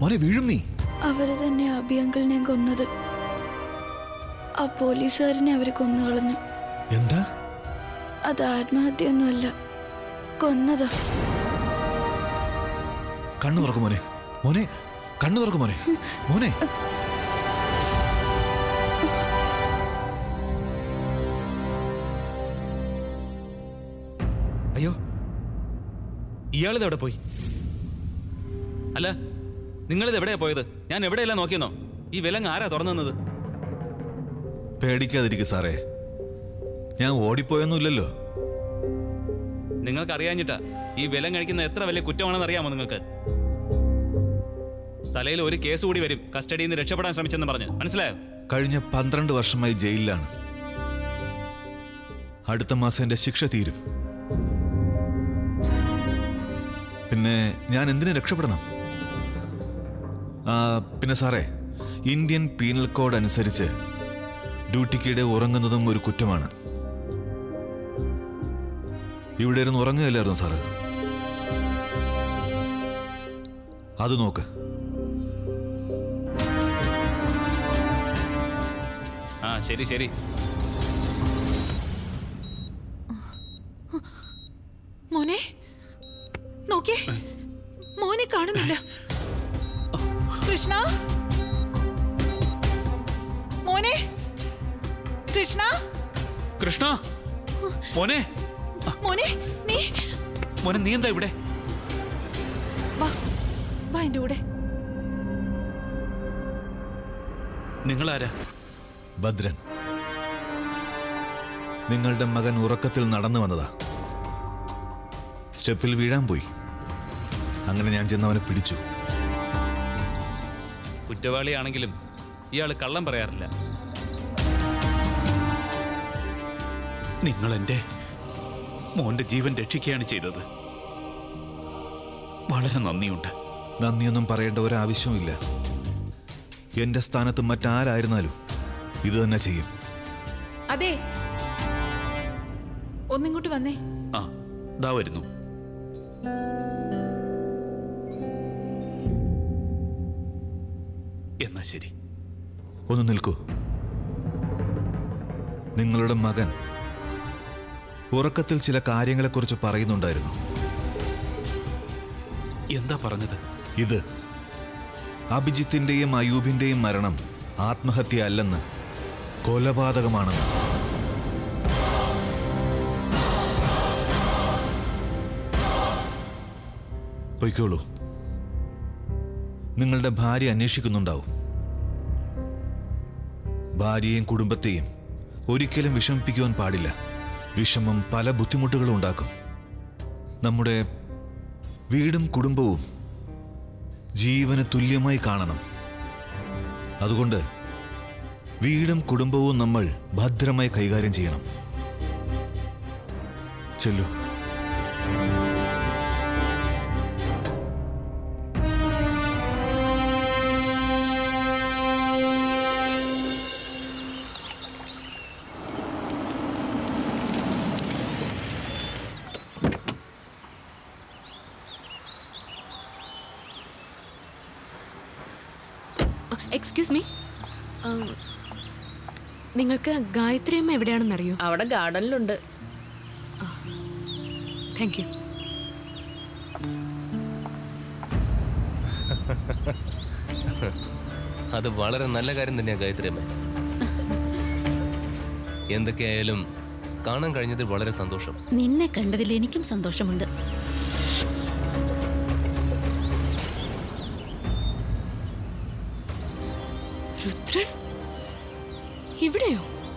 മോനെ വീഴും നീ അവര് തന്നെ അബി അങ്കിളിനെ കൊന്നത് ആ പോലീസുകാരനെ അവര് കൊന്നുകളഞ്ഞു എന്താ അത് ആത്മഹത്യയൊന്നുമല്ല കൊന്നതാ കണ്ണു തുറക്കും മോനെ മോനെ കണ്ണു തുറക്കും മോനെ മോനെ അയ്യോ ഇയാളിത് എവിടെ പോയി അല്ല നിങ്ങളിത് എവിടെയാ പോയത് ഞാൻ എവിടെയല്ല നോക്കിയെന്നോ ഈ വിലങ്ങ് ആരാ തുറന്നത് പേടിക്കാതിരിക്കും സാറേ ഞാൻ ഓടിപ്പോയൊന്നുമില്ലല്ലോ നിങ്ങൾക്ക് അറിയാഞ്ഞിട്ടാ ഈ വിലം കഴിക്കുന്ന എത്ര വലിയ കുറ്റമാണെന്ന് അറിയാമോ നിങ്ങൾക്ക് തലയിൽ ഒരു കേസ് കൂടി വരും കസ്റ്റഡിയിൽ നിന്ന് രക്ഷപ്പെടാൻ ശ്രമിച്ചെന്ന് പറഞ്ഞ് മനസ്സിലായോ കഴിഞ്ഞ പന്ത്രണ്ട് വർഷമായി ജയിലിലാണ് അടുത്ത മാസം എന്റെ ശിക്ഷ തീരും പിന്നെ ഞാൻ എന്തിനു രക്ഷപ്പെടണം ആ പിന്നെ സാറേ ഇന്ത്യൻ പീനൽ കോഡ് അനുസരിച്ച് ഡ്യൂട്ടിക്കിടെ ഉറങ്ങുന്നതും ഒരു കുറ്റമാണ് ഇവിടെ ഇരുന്ന് ഉറങ്ങുകയല്ലായിരുന്നു സാറ് അത് നോക്ക് ആ ശരി ശരി മോനെ നോക്കേ മോനെ കാണുന്നില്ല കൃഷ്ണ മോനെ കൃഷ്ണ കൃഷ്ണ മോനെ മോനെ നീ മോനെ നീ എന്താ ഇവിടെ വാ വാ എന്റെ കൂടെ നിങ്ങളാരാ ഭദ്രൻ നിങ്ങളുടെ മകൻ ഉറക്കത്തിൽ നടന്നു വന്നതാ സ്റ്റെപ്പിൽ വീഴാൻ പോയി അങ്ങനെ ഞാൻ ചെന്ന് അവനെ പിടിച്ചു കുറ്റവാളിയാണെങ്കിലും ഇയാൾ കള്ളം പറയാറില്ല നിങ്ങൾ എൻ്റെ മോന്റെ ജീവൻ രക്ഷിക്കുകയാണ് ചെയ്തത് വളരെ നന്ദിയുണ്ട് നന്ദിയൊന്നും പറയേണ്ട ഒരാവശ്യവുമില്ല എന്റെ സ്ഥാനത്ത് മറ്റാരായിരുന്നാലും ഇത് തന്നെ ചെയ്യും അതെ ഒന്നിങ്ങോട്ട് വന്നേ ആ ദാ വരുന്നു എന്നാ ശരി ഒന്ന് നിൽക്കൂ നിങ്ങളുടെ മകൻ ഉറക്കത്തിൽ ചില കാര്യങ്ങളെക്കുറിച്ച് പറയുന്നുണ്ടായിരുന്നു എന്താ പറഞ്ഞത് ഇത് അഭിജിത്തിന്റെയും അയൂബിന്റെയും മരണം ആത്മഹത്യ അല്ലെന്ന് കൊലപാതകമാണെന്ന് പൊയ്ക്കോളൂ നിങ്ങളുടെ ഭാര്യ അന്വേഷിക്കുന്നുണ്ടാവും ഭാര്യയെയും കുടുംബത്തെയും ഒരിക്കലും വിഷമിപ്പിക്കുവാൻ പാടില്ല വിഷമം പല ബുദ്ധിമുട്ടുകളും ഉണ്ടാക്കും നമ്മുടെ വീടും കുടുംബവും ജീവന് തുല്യമായി കാണണം അതുകൊണ്ട് വീടും കുടുംബവും നമ്മൾ ഭദ്രമായി കൈകാര്യം ചെയ്യണം ചെല്ലു എക്സ്ക്യൂസ് മീ നിങ്ങൾക്ക് ഗായത്രി അമ്മ എവിടെയാണെന്ന് അറിയോ അവിടെ ഗാർഡനിലുണ്ട് താങ്ക് യു അത് വളരെ നല്ല കാര്യം തന്നെയാണ് ഗായത്രി അമ്മ എന്തൊക്കെയായാലും കാണാൻ കഴിഞ്ഞതിൽ വളരെ സന്തോഷം നിന്നെ കണ്ടതിൽ എനിക്കും സന്തോഷമുണ്ട് രുദ്രൻ ഇവിടെയോ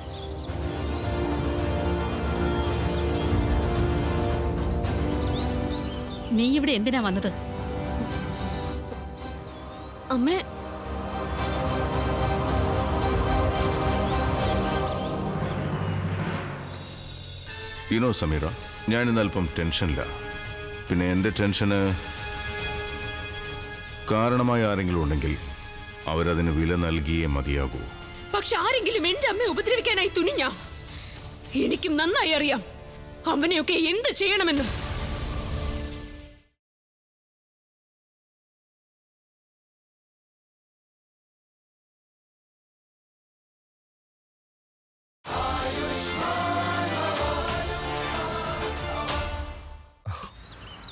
നീ ഇവിടെ എന്തിനാ വന്നത് അമ്മ യുനോ സമീറ ഞാനിന്ന് അല്പം ടെൻഷനില്ല പിന്നെ എൻ്റെ ടെൻഷന് കാരണമായ ആരെങ്കിലും ഉണ്ടെങ്കിൽ അവരതിന് വില നൽകിയേ മതിയാകൂ പക്ഷെ ആരെങ്കിലും എന്റെ അമ്മയെ ഉപദ്രവിക്കാനായി തുനിഞ്ഞ എനിക്കും നന്നായി അറിയാം അവനെയൊക്കെ എന്ത് ചെയ്യണമെന്ന്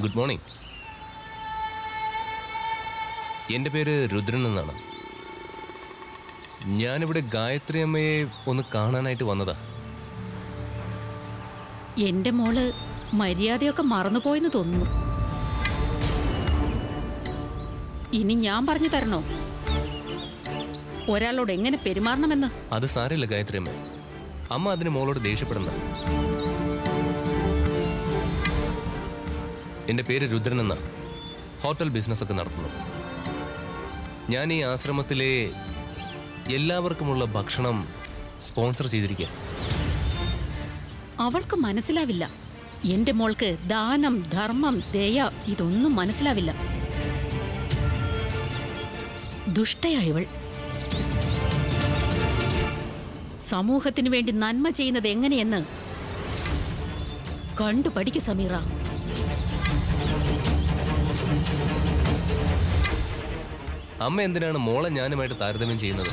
ഗുഡ് മോർണിംഗ് എൻ്റെ പേര് രുദ്രൻ എന്നാണ് ഞാനിവിടെ ഗായത്രി അമ്മയെ ഒന്ന് കാണാനായിട്ട് വന്നതാ എന്റെ മോള് മര്യാദയൊക്കെ മറന്നുപോയെന്ന് തോന്നുന്നു ഇനി ഞാൻ പറഞ്ഞു തരണോ ഒരാളോട് എങ്ങനെ പെരുമാറണമെന്ന് അത് സാരമില്ല ഗായത്രി അമ്മ അമ്മ അതിന് മോളോട് ദേഷ്യപ്പെടണ്ട എൻ്റെ പേര് രുദ്രൻ എന്ന ഹോട്ടൽ ബിസിനസ് ഒക്കെ നടത്തുന്നു ഞാൻ ഈ ആശ്രമത്തിലെ എല്ലാവർക്കുമുള്ള ഭക്ഷണം സ്പോൺസർ ചെയ്തിരിക്കുക അവൾക്ക് മനസ്സിലാവില്ല എന്റെ മോൾക്ക് ദാനം ധർമ്മം ദയ ഇതൊന്നും മനസ്സിലാവില്ല ദുഷ്ടയായവൾ സമൂഹത്തിന് വേണ്ടി നന്മ ചെയ്യുന്നത് എങ്ങനെയെന്ന് കണ്ടു പഠിക്കു സമീറ അമ്മ എന്തിനാണ് മോളെ ഞാനുമായിട്ട് താരതമ്യം ചെയ്യുന്നത്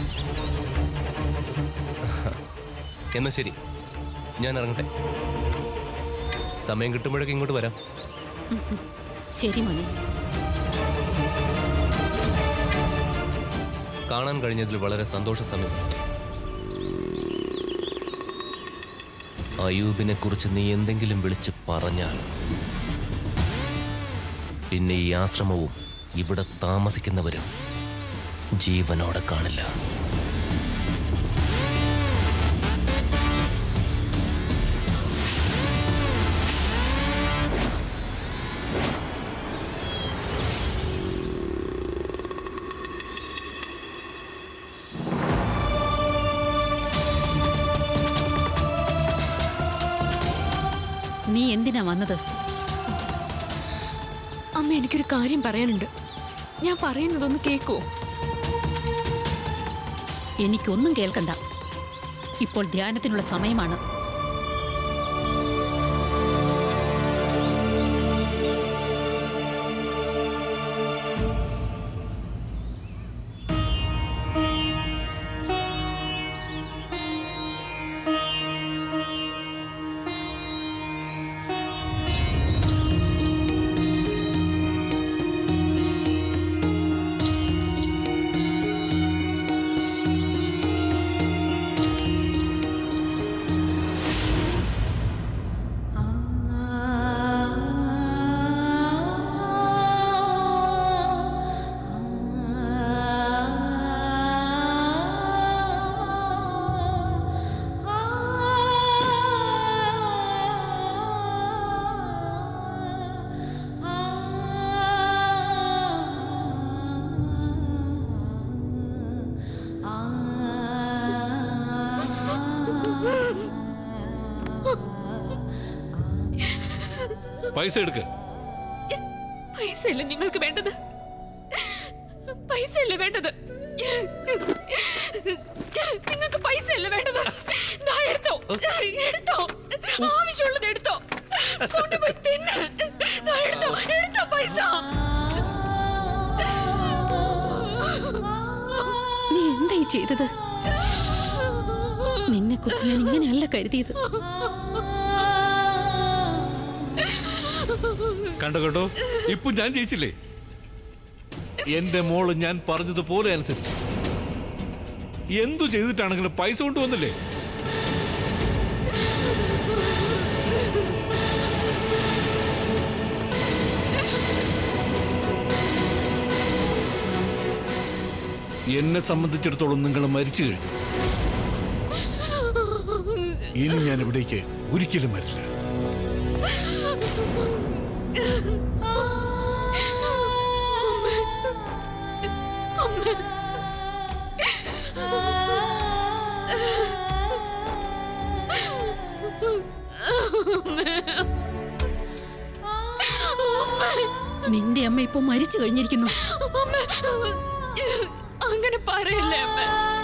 എന്നാ ശരി ഞാൻ ഇറങ്ങട്ടെ സമയം കിട്ടുമ്പോഴൊക്കെ ഇങ്ങോട്ട് വരാം ശരി മോനെ കാണാൻ കഴിഞ്ഞതിൽ വളരെ സന്തോഷ സമയം അയൂബിനെ കുറിച്ച് നീ എന്തെങ്കിലും വിളിച്ച് പറഞ്ഞാൽ പിന്നെ ഈ ആശ്രമവും ഇവിടെ താമസിക്കുന്നവരും ജീവനോടെ കാണില്ല നീ എന്തിനാ വന്നത് അമ്മ എനിക്കൊരു കാര്യം പറയാനുണ്ട് ഞാൻ പറയുന്നതൊന്ന് കേക്കോ എനിക്കൊന്നും കേൾക്കണ്ട ഇപ്പോൾ ധ്യാനത്തിനുള്ള സമയമാണ് പൈസ എടുക്ക് പൈസ അല്ലേ നിങ്ങൾക്ക് വേണ്ടത് പൈസ അല്ലേ വേണ്ടത് നിങ്ങൾക്ക് പൈസ അല്ലേ വേണ്ടത് ദാ എടുത്തോ എടുത്തോ ആവശ്യമുള്ളത് എടുത്തോ കൊണ്ടുപോയി തിന്ന് ദാ എടുത്തോ എടുത്തോ പൈസ നീ എന്തായി ചെയ്തത് നിന്നെ കുറിച്ച് ഞാൻ ഇങ്ങനെയല്ല കരുതിയത് കണ്ടോ കേട്ടോ ഇപ്പൊ ഞാൻ ജയിച്ചില്ലേ എന്റെ മോള് ഞാൻ പറഞ്ഞതുപോലെ അനുസരിച്ച് എന്തു ചെയ്തിട്ടാണെങ്കിലും പൈസ കൊണ്ടുവന്നില്ലേ എന്നെ സംബന്ധിച്ചിടത്തോളം നിങ്ങൾ മരിച്ചു കഴിഞ്ഞു ഇനി ഞാൻ ഇവിടേക്ക് ഒരിക്കലും വരില്ല നിന്റെ അമ്മ ഇപ്പൊ മരിച്ചു കഴിഞ്ഞിരിക്കുന്നു അമ്മ അങ്ങനെ പറയല്ലേ അമ്മ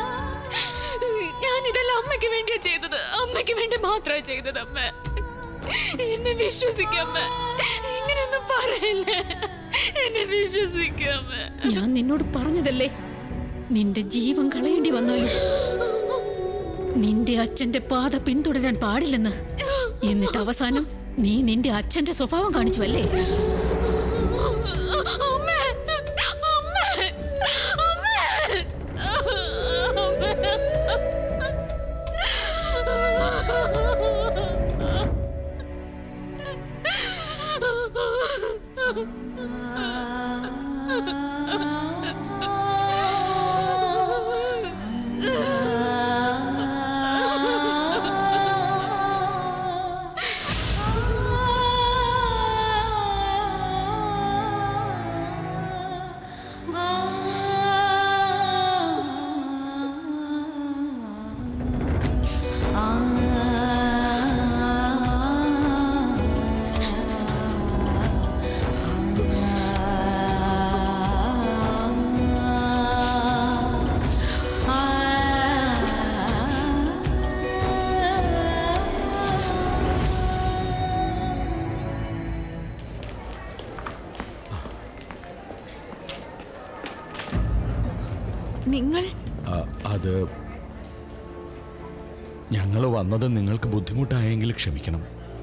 ഞാൻ ഇതെല്ലാം അമ്മയ്ക്ക് വേണ്ടിയാ ചെയ്തത് അമ്മയ്ക്ക് വേണ്ടി മാത്രമാ ചെയ്തത് അമ്മ എന്നെ വിശ്വസിക്കമ്മ ഇങ്ങനെയൊന്നും പറയല്ലേ എന്നെ വിശ്വസിക്കമ്മ ഞാൻ നിന്നോട് പറഞ്ഞതല്ലേ നിന്റെ ജീവൻ കളയേണ്ടി വന്നാലും നിന്റെ അച്ഛന്റെ പാത പിന്തുടരാൻ പാടില്ലെന്ന് എന്നിട്ട് അവസാനം നീ നിന്റെ അച്ഛന്റെ സ്വഭാവം കാണിച്ചു അല്ലേ നിങ്ങൾ ആ, അത് ഞങ്ങൾ വന്നത് നിങ്ങൾക്ക് ബുദ്ധിമുട്ടായെങ്കിൽ ക്ഷമിക്കണം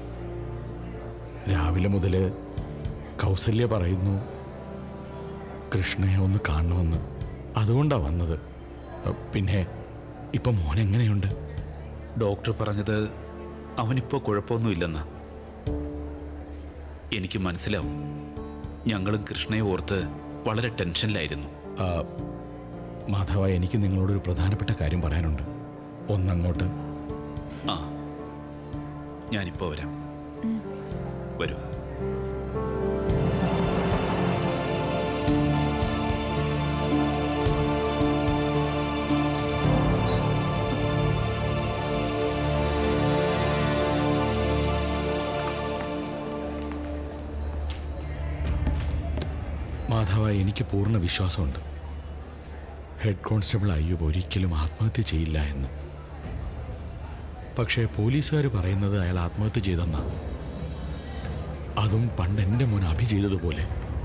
രാവിലെ മുതൽ കൗസല്യ പറയുന്നു കൃഷ്ണയെ ഒന്ന് കാണണമെന്ന് അതുകൊണ്ടാ വന്നത് ആ, പിന്നെ ഇപ്പം മോൻ എങ്ങനെയുണ്ട് ഡോക്ടർ പറഞ്ഞത് അവനിപ്പോ കുഴപ്പമൊന്നുമില്ലെന്ന് എനിക്ക് മനസ്സിലാവും ഞങ്ങളും കൃഷ്ണയെ ഓർത്ത് വളരെ ടെൻഷനിലായിരുന്നു ആ, മാധവ എനിക്ക് നിങ്ങളോടൊരു പ്രധാനപ്പെട്ട കാര്യം പറയാനുണ്ട് ഒന്നങ്ങോട്ട് ആ ഞാനിപ്പോ വരാം വരൂ മാധവ എനിക്ക് പൂർണ്ണ വിശ്വാസമുണ്ട് ഹെഡ് കോൺസ്റ്റബിൾ അയ്യൂബ് ഒരിക്കലും ആത്മഹത്യ ചെയ്യില്ല എന്ന് പക്ഷേ പോലീസുകാർ പറയുന്നത് അയാൾ ആത്മഹത്യ ചെയ്തെന്നാ അതും പണ്ട് എൻ്റെ മോൻ അഭി ചെയ്തതുപോലെ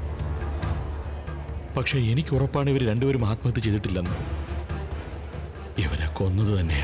പക്ഷേ എനിക്ക് ഉറപ്പാണ് ഇവർ രണ്ടുപേരും ആത്മഹത്യ ചെയ്തിട്ടില്ലെന്ന് ഇവരെ കൊന്നത് തന്നെയാ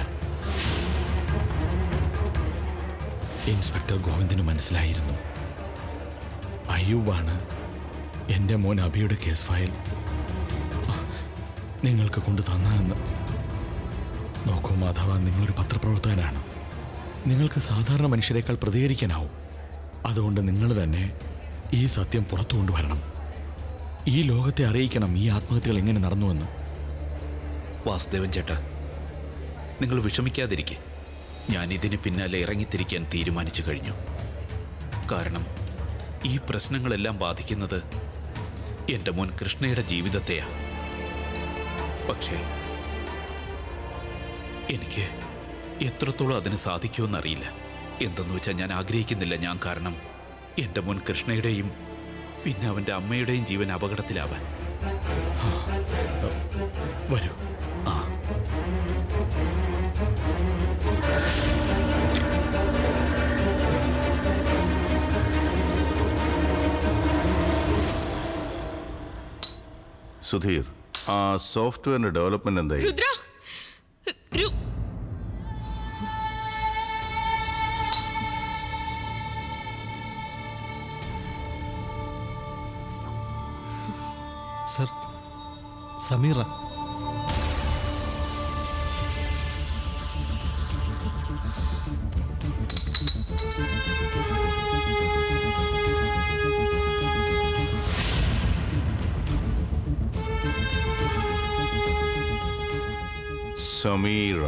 ഇൻസ്പെക്ടർ ഗോവിന്ദന് മനസ്സിലായിരുന്നു അയ്യൂബാണ് എൻ്റെ മോൻ അഭിയുടെ കേസ് ഫയൽ നിങ്ങൾക്ക് കൊണ്ട് തന്നതെന്ന് നോക്കൂ മാധവ നിങ്ങളൊരു പത്രപ്രവർത്തകനാണ് നിങ്ങൾക്ക് സാധാരണ മനുഷ്യരെക്കാൾ പ്രതികരിക്കാനാവും അതുകൊണ്ട് നിങ്ങൾ തന്നെ ഈ സത്യം പുറത്തു കൊണ്ടുവരണം ഈ ലോകത്തെ അറിയിക്കണം ഈ ആത്മഹത്യകൾ എങ്ങനെ നടന്നുവെന്ന് വാസുദേവൻ ചേട്ടാ നിങ്ങൾ വിഷമിക്കാതിരിക്കെ ഞാൻ ഇതിന് പിന്നാലെ ഇറങ്ങിത്തിരിക്കാൻ തീരുമാനിച്ചു കഴിഞ്ഞു കാരണം ഈ പ്രശ്നങ്ങളെല്ലാം ബാധിക്കുന്നത് എൻ്റെ മോൻ കൃഷ്ണയുടെ ജീവിതത്തെയാ പക്ഷേ എനിക്ക് എത്രത്തോളം അതിന് സാധിക്കുമെന്നറിയില്ല എന്തെന്ന് വെച്ചാൽ ഞാൻ ആഗ്രഹിക്കുന്നില്ല ഞാൻ കാരണം എൻ്റെ മോൻ കൃഷ്ണയുടെയും പിന്നെ അവൻ്റെ അമ്മയുടെയും ജീവൻ അപകടത്തിലാവാൻ വരൂ ആ സുധീർ ആ സോഫ്റ്റ്വെയറിന്റെ ഡെവലപ്മെന്റ് എന്തായി രുദ്ര രു സർ സമീറ സമീറ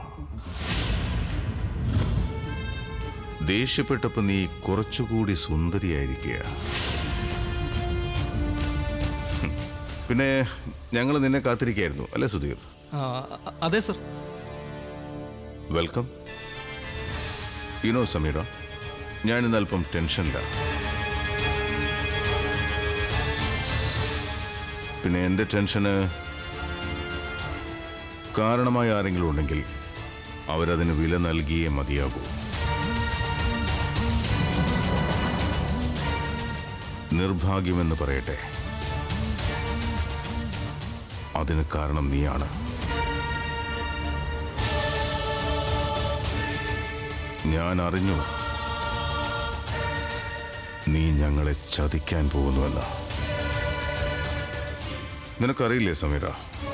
ദേഷ്യപ്പെട്ടപ്പോ നീ കുറച്ചുകൂടി സുന്ദരിയായിരിക്കുക ഹും. പിന്നെ ഞങ്ങൾ നിന്നെ കാത്തിരിക്കായിരുന്നു അല്ലേ സുധീർ ആ, അതെ സർ വെൽക്കം യുനോ സമീറ ഞാൻ ഇന്ന് അല്പം ടെൻഷനിലാണ് പിന്നെ എൻ്റെ ടെൻഷന് കാരണമായ ആരെങ്കിലും ഉണ്ടെങ്കിൽ അവരതിന് വില നൽകിയേ മതിയാകൂ നിർഭാഗ്യമെന്ന് പറയട്ടെ അതിന് കാരണം നീയാണ് ഞാൻ അറിഞ്ഞു നീ ഞങ്ങളെ ചതിക്കാൻ പോകുന്നുവെന്ന നിനക്കറിയില്ലേ സമീറ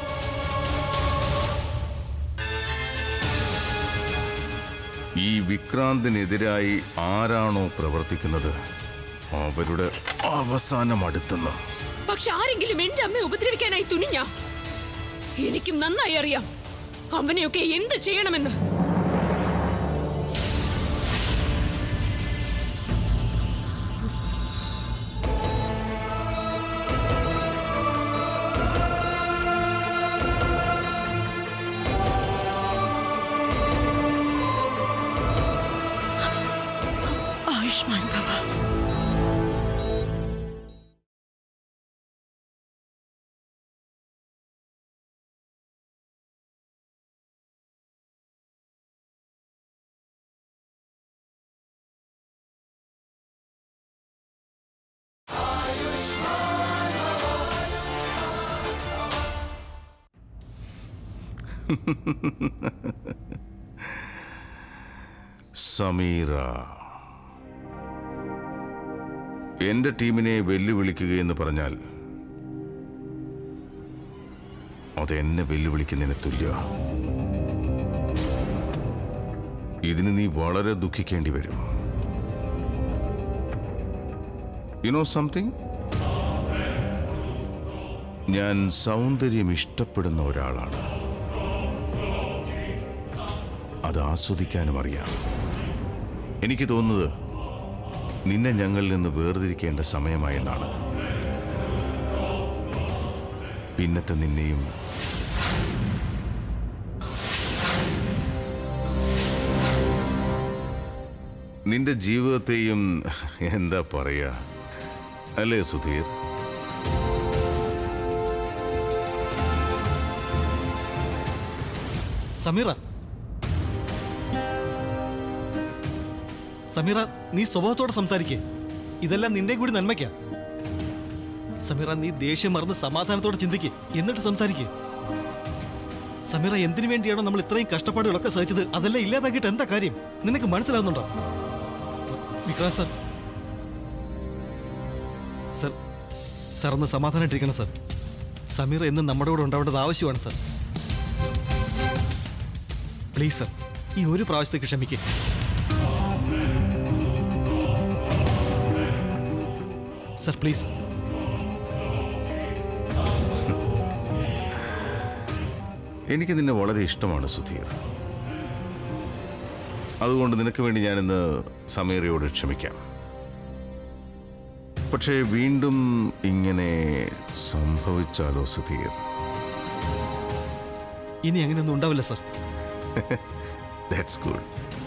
ഈ വിക്രാന്തിനെതിരായി ആരാണോ പ്രവർത്തിക്കുന്നത് അവരുടെ അവസാനം അടുത്തുന്ന പക്ഷെ ആരെങ്കിലും എന്റെ അമ്മയെ ഉപദ്രവിക്കാനായി തുനിഞ്ഞ എനിക്കും നന്നായി അറിയാം അവനെയൊക്കെ എന്ത് ചെയ്യണമെന്ന് ആയുഷ്മാൻ ഭവ സമീറ എന്റെ ടീമിനെ വെല്ലുവിളിക്കുകയെന്ന് പറഞ്ഞാൽ അത് എന്നെ വെല്ലുവിളിക്കുന്നതിന് തുല്യ ഇതിന് നീ വളരെ ദുഃഖിക്കേണ്ടി വരും യുനോ സംതിങ് ഞാൻ സൗന്ദര്യം ഇഷ്ടപ്പെടുന്ന ഒരാളാണ് അത് ആസ്വദിക്കാനും അറിയാം എനിക്ക് തോന്നുന്നത് നിന്നെ ഞങ്ങളിൽ നിന്ന് വേർതിരിക്കേണ്ട സമയമായെന്നാണ് പിന്നത്തെ നിന്നെയും നിന്റെ ജീവിതത്തെയും എന്താ പറയാ അല്ലേ സുധീർ സമീറ സമീറ നീ സ്വഭാവത്തോടെ സംസാരിക്കേ ഇതെല്ലാം നിന്റെ കൂടി നന്മയ്ക്കാ സമീറ നീ ദേഷ്യം മറന്ന് സമാധാനത്തോടെ ചിന്തിക്കേ എന്നിട്ട് സംസാരിക്കേ സമീറ എന്തിനു വേണ്ടിയാണോ നമ്മൾ ഇത്രയും കഷ്ടപ്പാടുകളൊക്കെ സഹിച്ചത് അതെല്ലാം ഇല്ലാതാക്കിയിട്ട് എന്താ കാര്യം നിനക്ക് മനസ്സിലാവുന്നുണ്ടോ വിക്രാന്ത് സർ സർ സർ ഒന്ന് സമാധാനമായിട്ടിരിക്കണം സർ സമീർ എന്നും നമ്മുടെ കൂടെ ഉണ്ടാവേണ്ടത് ആവശ്യമാണ് സർ പ്ലീസ് സർ ഈ ഒരു പ്രാവശ്യത്തേക്ക് ക്ഷമിക്കേ സർ പ്ലീസ് എനിക്ക് നിന്നെ വളരെ ഇഷ്ടമാണ് സുധീർ അതുകൊണ്ട് നിനക്ക് വേണ്ടി ഞാനിന്ന് സമീറയോട് ക്ഷമിക്കാം പക്ഷേ വീണ്ടും ഇങ്ങനെ സംഭവിച്ചാലോ സുധീർ ഇനി അങ്ങനെയൊന്നും ഉണ്ടാവില്ല സർ ദാറ്റ്സ് ഗുഡ്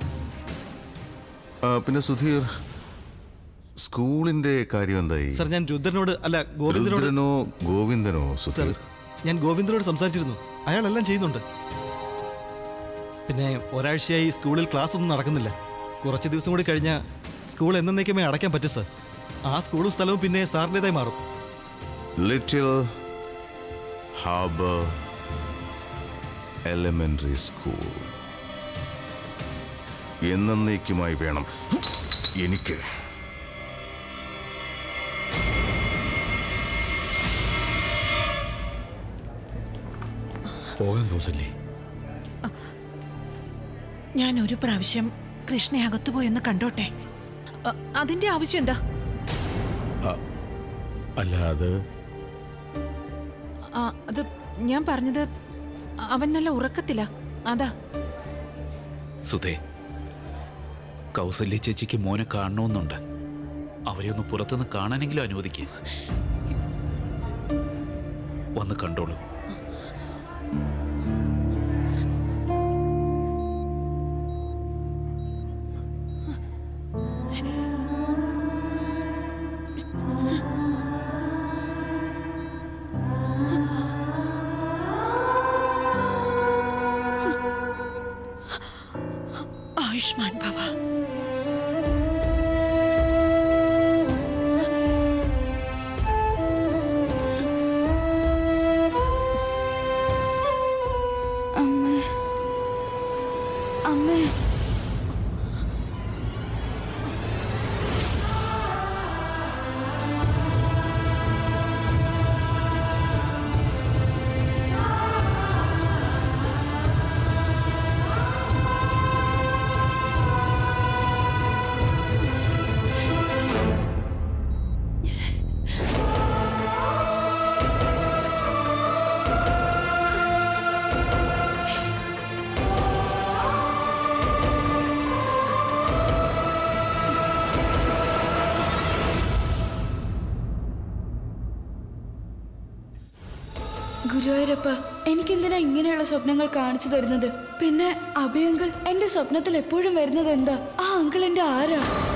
പിന്നെ സുധീർ സ്കൂളിന്റെ കാര്യം എന്തായി സർ ഞാൻ രുദ്രനോട് അല്ല ഗോവിന്ദനോട് രുദ്രനോ ഗോവിന്ദനോ സർ സുധീർ ഞാൻ ഗോവിന്ദനോട് സംസാരിച്ചിരുന്നു അയാളെല്ലാം ചെയ്യുന്നുണ്ട് പിന്നെ ഒരാഴ്ചയായി സ്കൂളിൽ ക്ലാസ് ഒന്നും നടക്കുന്നില്ല കുറച്ച് ദിവസം കൂടി കഴിഞ്ഞാൽ സ്കൂൾ എന്നേക്കുമേ അടയ്ക്കാൻ പറ്റും സർ ആ സ്കൂളും സ്ഥലവും പിന്നെ സാറിൻ്റെതായി മാറും ലിറ്റിൽ ഹാർബർ എലിമെന്ററി സ്കൂൾ എന്നേക്കുമായി വേണം എനിക്ക് പോകാൻ കൗസല്യേ ഞാൻ ഒരു പ്രാവശ്യം കൃഷ്ണ അകത്തു പോയെന്ന് കണ്ടോട്ടെ അ- അതിന്റെ ആവശ്യം എന്താ അല്ല അത് ആ, അത് ഞാൻ പറഞ്ഞത് അവൻ നല്ല ഉറക്കത്തില്ല അതാ സുധേ കൗസല്യ ചേച്ചിക്ക് മോനെ കാണണമെന്നുണ്ട് അവരെ ഒന്ന് പുറത്തുനിന്ന് കാണാനെങ്കിലും അനുവദിക്കുക വന്ന് കണ്ടോളൂ ആയുഷ്മാൻ ഭവ അമ്മേ അമ്മേ ഗുരുവായൂരപ്പ എനിക്കെന്തിനാ ഇങ്ങനെയുള്ള സ്വപ്നങ്ങൾ കാണിച്ചു തരുന്നത് പിന്നെ അഭയങ്കിൾ എന്റെ സ്വപ്നത്തിൽ എപ്പോഴും വരുന്നത് എന്താ ആ അങ്കിൾ എന്റെ ആരാ